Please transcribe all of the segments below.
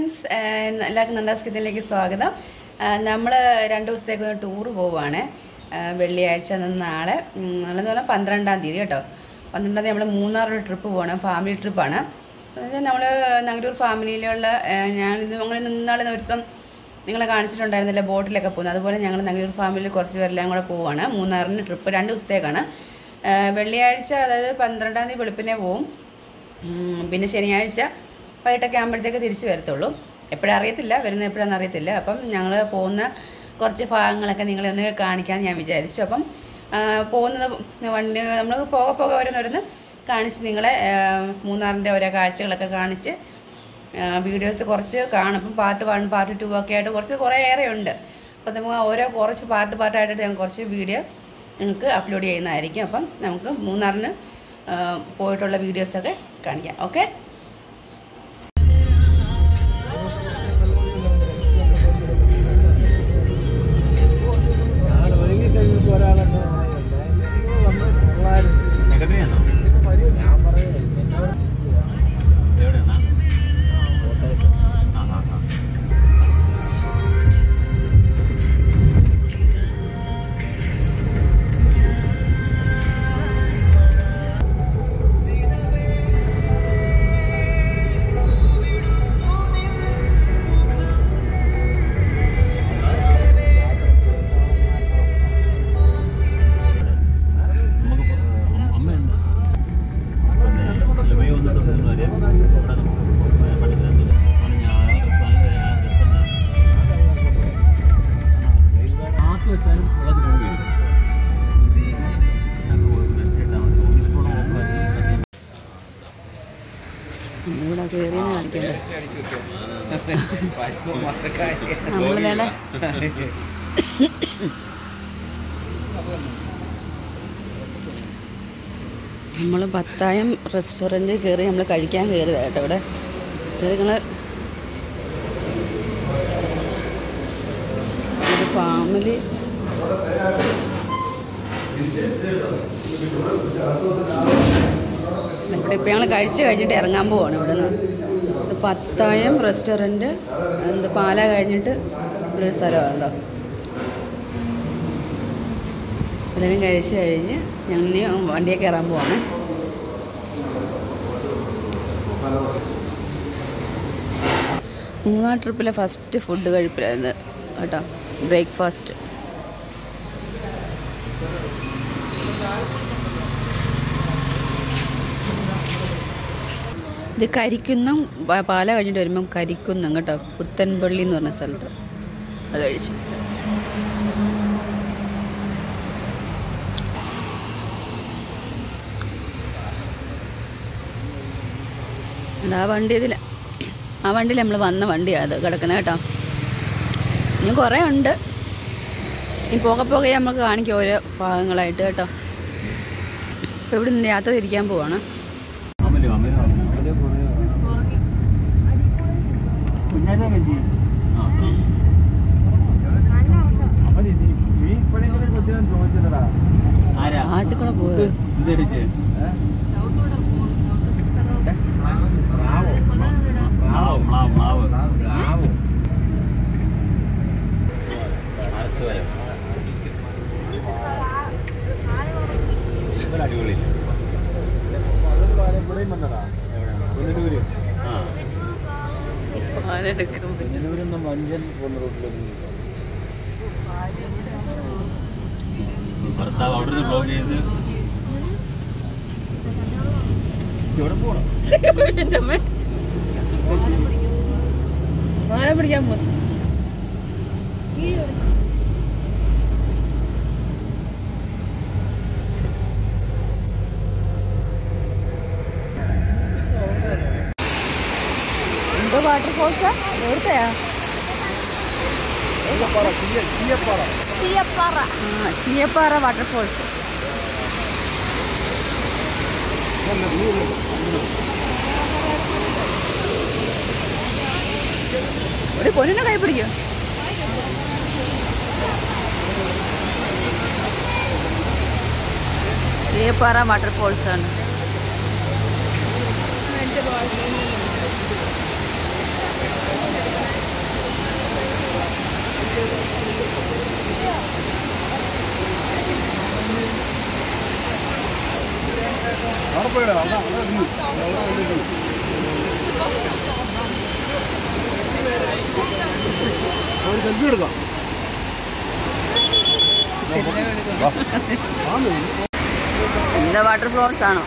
Friends എല്ലാവർക്കും നന്ദാസ് കിച്ചണിലേക്ക് സ്വാഗതം നമ്മൾ രണ്ട് ദിവസത്തേക്ക് ഒരു ടൂറ് പോവുകയാണ് വെള്ളിയാഴ്ച നിന്ന് നാളെ ഉം, നാളെന്ന് പറഞ്ഞാൽ പന്ത്രണ്ടാം തീയതി കേട്ടോ പന്ത്രണ്ടാം തീയതി നമ്മൾ മൂന്നാറൊരു ട്രിപ്പ് പോകണം ഫാമിലി ട്രിപ്പാണ് നമ്മൾ നഗരൂർ ഫാമിലിയിലുള്ള ഞാൻ ഞങ്ങൾ നിന്നാളെ ഒരു ദിവസം നിങ്ങളെ കാണിച്ചിട്ടുണ്ടായിരുന്നില്ല ബോട്ടിലൊക്കെ പോകുന്നത് അതുപോലെ ഞങ്ങൾ നഗരൂർ ഫാമിലിയിൽ കുറച്ച് പേരെല്ലാം കൂടെ പോവുകയാണ് മൂന്നാറിന് ട്രിപ്പ് രണ്ട് ദിവസത്തേക്കാണ് ആ, വെള്ളിയാഴ്ച അതായത് പന്ത്രണ്ടാം തീയതി വെളുപ്പിനെ പോവും ഉം, പിന്നെ ശനിയാഴ്ച വൈകിട്ടൊക്കെ ആകുമ്പോഴത്തേക്ക് തിരിച്ച് വരത്തുള്ളൂ എപ്പോഴും അറിയത്തില്ല വരുന്ന എപ്പോഴാണെന്ന് അറിയത്തില്ല അപ്പം ഞങ്ങൾ പോകുന്ന കുറച്ച് ഭാഗങ്ങളൊക്കെ നിങ്ങളെ ഒന്ന് കാണിക്കാമെന്ന് ഞാൻ വിചാരിച്ചു അപ്പം ആ, പോകുന്നത് വണ്ടി നമ്മൾ പോകെ പോകെ ഓരോന്നോരോന്ന് കാണിച്ച് നിങ്ങളെ ആ, മൂന്നാറിൻ്റെ ഓരോ കാഴ്ചകളൊക്കെ കാണിച്ച് വീഡിയോസ് കുറച്ച് കാണും അപ്പം പാർട്ട് വൺ പാർട്ട് ടു ഒക്കെ ആയിട്ട് കുറച്ച് കുറേ ഏറെ ഉണ്ട് അപ്പം നമുക്ക് ഓരോ കുറച്ച് പാർട്ട് പാർട്ടായിട്ട് ഞാൻ കുറച്ച് വീഡിയോ നിങ്ങൾക്ക് അപ്ലോഡ് ചെയ്യുന്നതായിരിക്കും അപ്പം നമുക്ക് മൂന്നാറിന് ആ, പോയിട്ടുള്ള വീഡിയോസൊക്കെ കാണിക്കാം ഓക്കെ സെക്രട്ടറിയാണോ എവിടെയാണ് ആ ആ ആ നമുക്ക് അമ്മയുണ്ട് ലുബൈ വന്നിട്ട് മൂന്ന് പേര് ഇവിടെ പഠിക്കുന്നുണ്ട് ആക്കി വെച്ചാലും ഉള്ളത് കൊണ്ടുവരും മെസ്സേജ് ഇട്ടാൽ മതി ഓഫീസ് ഫോൺ ഓഫ് ആക്കി ഇവിടെ കയറിയെന്ന് കാണിക്കണ്ടേ നമ്മൾ വേണ്ട നമ്മൾ പത്തായം റെസ്റ്റോറൻറ്റിൽ കയറി നമ്മൾ കഴിക്കാൻ കയറിയതാണ് കേട്ടോ ഇവിടെ നിങ്ങൾ ഒരു ഫാമിലി ഇവിടെ ഇപ്പം ഞങ്ങൾ കഴിച്ച് കഴിഞ്ഞിട്ട് ഇറങ്ങാൻ പോവാണ് ഇവിടെ നിന്ന് ഇത് പത്തായം റെസ്റ്റോറൻറ്റ് എന്ത് പാല കഴിഞ്ഞിട്ട് ഇവിടെ ഒരു സ്ഥലമുണ്ടോ എല്ലാവരും കഴിച്ച് കഴിഞ്ഞ് ഞങ്ങൾ ഇനി വണ്ടിയെ കയറാൻ പോവാണ് മൂന്നാം ട്രിപ്പിലെ ഫസ്റ്റ് ഫുഡ് കഴിപ്പിലായിരുന്നു കേട്ടോ ബ്രേക്ക്ഫാസ്റ്റ് ഇത് കരിക്കുന്നം പ- പാല കഴിഞ്ഞിട്ട് വരുമ്പം കരിക്കുന്നം കേട്ടോ പുത്തൻപള്ളി എന്ന് പറഞ്ഞ സ്ഥലത്ത് അത് കഴിച്ച് ആ വണ്ടി ഇതിൽ ആ വണ്ടിയിൽ നമ്മൾ വന്ന വണ്ടിയാണ് അത് കിടക്കുന്നത് കേട്ടോ ഇനി കുറേ ഉണ്ട് ഇനി പോകെ പോകെ നമുക്ക് കാണിക്കാം ഓരോ ഭാഗങ്ങളായിട്ട് കേട്ടോ ഇപ്പോൾ ഇവിടെ നിന്ന് യാത്ര തിരിക്കാൻ പോവാണ് അമലോ അമലോ കുഞ്ഞാറ്റ കഞ്ചി ആ ആരാ ആട്ടിക്കൂടെ പോവുക ഇതടിച്ച് മാവ് മാവ് മാവ് അരച്ചുവരം അടിപൊളി ആ പാലെടുക്കും ഭർത്താവ് അവിടെ നിന്ന് ബ്ലോഗ് ചെയ്ത് ഇവിടെ പോകണം എൻ്റെ അമ്മേ. മാല പിടിക്കാൻ പോ എന്തോ വാട്ടർഫോൾസാ എവിടുത്തെയാ ചീയപ്പാറ ആ ചീയപ്പാറ വാട്ടർഫോൾസ് ഒരു പൊന്നിനെ കൈ പിടിക്കും ചീയപ്പാറ വാട്ടർഫോൾസ് ആണ് അവിടെ പോയിടാ അവിടെ അവിടെ ഇരുന്നു. അവിടെ ഇരുന്നു. ഒരു സെൽഫി എടുക്കാം എന്താ വാട്ടർ ഫ്ലോൺസ് ആണോ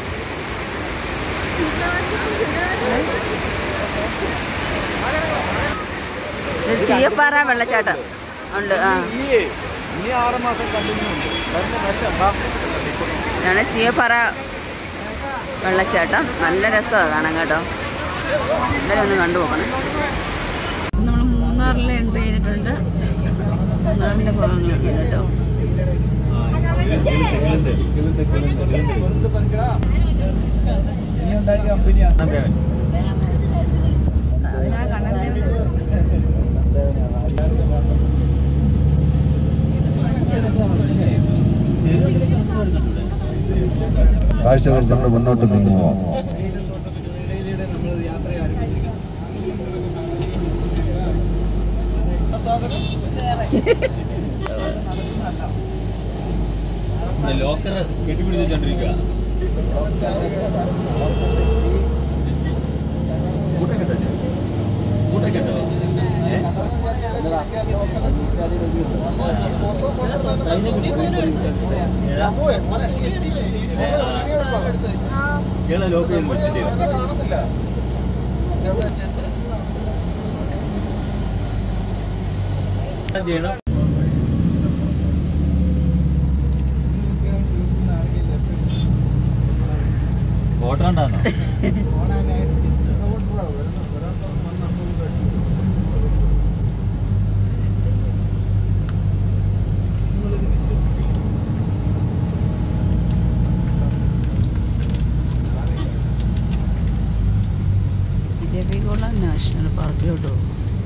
ഇത് ചീയപ്പാറ വെള്ളച്ചാട്ടം ഉണ്ട് ആ ഇനിയേ ഇനി ആറ് മാസം കണ്ടിന്യൂ ഉണ്ട് വരട്ടെ വരട്ടെ വാ. ഇതാണ് ചീയപ്പാറ വെള്ളച്ചാട്ടം നല്ല രസമാണ് കാണാൻ കേട്ടോ എല്ലാവരും ഒന്ന് കണ്ടു നോക്കണം നമ്മൾ മൂന്നാറിൽ എൻട്രി ചെയ്തിട്ടുണ്ട് മൂന്നാറിൻ്റെ ഭാഗങ്ങളൊക്കെ കേട്ടോ ഇനി ഉണ്ടാക്കിയ കമ്പനിയാണ് അതിനാ കണ്ണൻ്റെ കാഴ്ചകൾ കണ്ട് മുന്നോട്ട് നീങ്ങുമോ ലോക്കർ കെട്ടിപ്പിടിച്ചോണ്ടിരിക്കുക ലോക്ക് ചെയ്യുന്നു വെച്ചിട്ട് ചെയ്യണം ഫോട്ടോ ഉണ്ടാന്നോ ഇരവികുളം നാഷണൽ പാർക്കിലോട്ട് പോകും